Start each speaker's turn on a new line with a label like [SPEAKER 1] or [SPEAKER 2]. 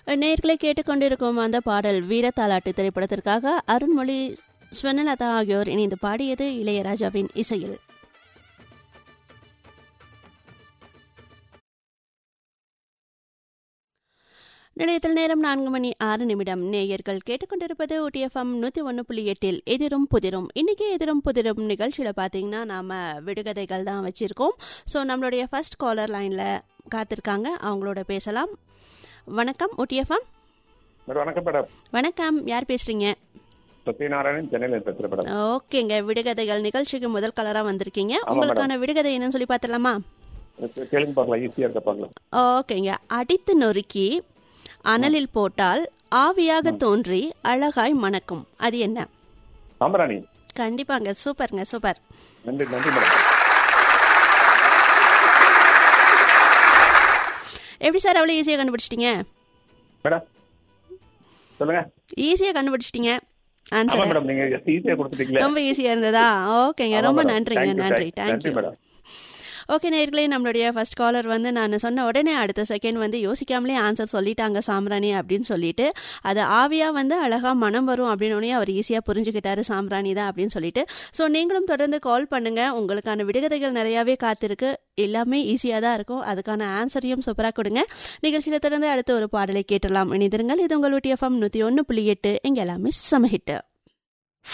[SPEAKER 1] நேர்களை கேட்டுக்கொண்டிருக்கும் அந்த பாடல் வீரத்தாலாட்டு திரைப்படத்திற்காக அருண்மொழி ஸ்வர்ணலதா ஆகியோர் இணைந்து பாடியது இளையராஜாவின் இசையில் நிலையத்தில் நேரம் நான்கு மணி ஆறு நிமிடம் நேயர்கள் கேட்டுக்கொண்டிருப்பது ஒடிஎஃப்எம் நூற்றி ஒன்று புள்ளி எட்டில் எதிரும் புதிரும் இன்னைக்கு எதிரும் புதிரும் நிகழ்ச்சியில் பார்த்தீங்கன்னா நாம் விடுகதைகள் தான் வச்சுருக்கோம் ஸோ நம்மளுடைய ஃபர்ஸ்ட் காலர் லைனில் காத்திருக்காங்க அவங்களோட பேசலாம் வணக்கம் ஒடிஎஃப்எம்
[SPEAKER 2] மேடம் வணக்கம் மேடம்
[SPEAKER 1] வணக்கம் யார் பேசுறீங்க
[SPEAKER 2] சத்யநாராயணன் சென்னையில் பேசுகிறேன் மேடம்
[SPEAKER 1] ஓகேங்க விடுகதைகள் நிகழ்ச்சிக்கு முதல் கலராக வந்திருக்கீங்க
[SPEAKER 2] ஆமா,
[SPEAKER 1] உங்களுக்கான விடுகதை என்னன்னு சொல்லி பார்த்துடலாமா
[SPEAKER 2] கேளுங்க பார்க்கலாம் ஈஸியாக இருக்க பார்க்கலாம்
[SPEAKER 1] ஓகேங்க அடித்து நொறுக்கி அனலில் போட்டால் ஆவியாக தோன்றி அழகாய் மணக்கும் அது என்ன
[SPEAKER 2] சாம்பராணி
[SPEAKER 1] கண்டிப்பாங்க சூப்பருங்க சூப்பர்
[SPEAKER 2] நன்றி நன்றி மேடம்
[SPEAKER 1] எப்படி சார் அவ்வளோ ஈஸியாக கண்டுபிடிச்சிட்டீங்க
[SPEAKER 2] மேடம் சொல்லுங்க
[SPEAKER 1] ஈஸியாக கண்டுபிடிச்சிட்டீங்க
[SPEAKER 2] ஆமா
[SPEAKER 1] ஆன்சர்
[SPEAKER 2] மேடம் நீங்க ஈஸியாக கொடுத்துட்டீங்களே
[SPEAKER 1] ரொம்ப ஈஸியாக இருந்ததா ஓகேங்க
[SPEAKER 2] ஆமா
[SPEAKER 1] ரொம்ப
[SPEAKER 2] மேடம்.
[SPEAKER 1] நன்றிங்க
[SPEAKER 2] Thank you,
[SPEAKER 1] நன்றி
[SPEAKER 2] thank- நன்றி
[SPEAKER 1] தேங்க்யூ
[SPEAKER 2] மேடம்
[SPEAKER 1] ஓகே நேர்களே நம்மளுடைய ஃபர்ஸ்ட் காலர் வந்து நான் சொன்ன உடனே அடுத்த செகண்ட் வந்து யோசிக்காமலே ஆன்சர் சொல்லிட்டாங்க சாம்பிராணி அப்படின்னு சொல்லிட்டு அது ஆவியா வந்து அழகா மனம் வரும் அப்படின்னு அவர் ஈஸியாக புரிஞ்சுக்கிட்டாரு சாம்பிராணி தான் அப்படின்னு சொல்லிட்டு ஸோ நீங்களும் தொடர்ந்து கால் பண்ணுங்க உங்களுக்கான விடுகதைகள் நிறையாவே காத்திருக்கு எல்லாமே ஈஸியாக தான் இருக்கும் அதுக்கான ஆன்சரையும் சூப்பராக கொடுங்க நிகழ்ச்சியில் தொடர்ந்து அடுத்த ஒரு பாடலை கேட்டலாம் இணைந்திருங்கள் இது உங்கள் எஃப்எம் நூற்றி ஒன்று புள்ளி எட்டு இங்கே எல்லாமே சமஹிட்டு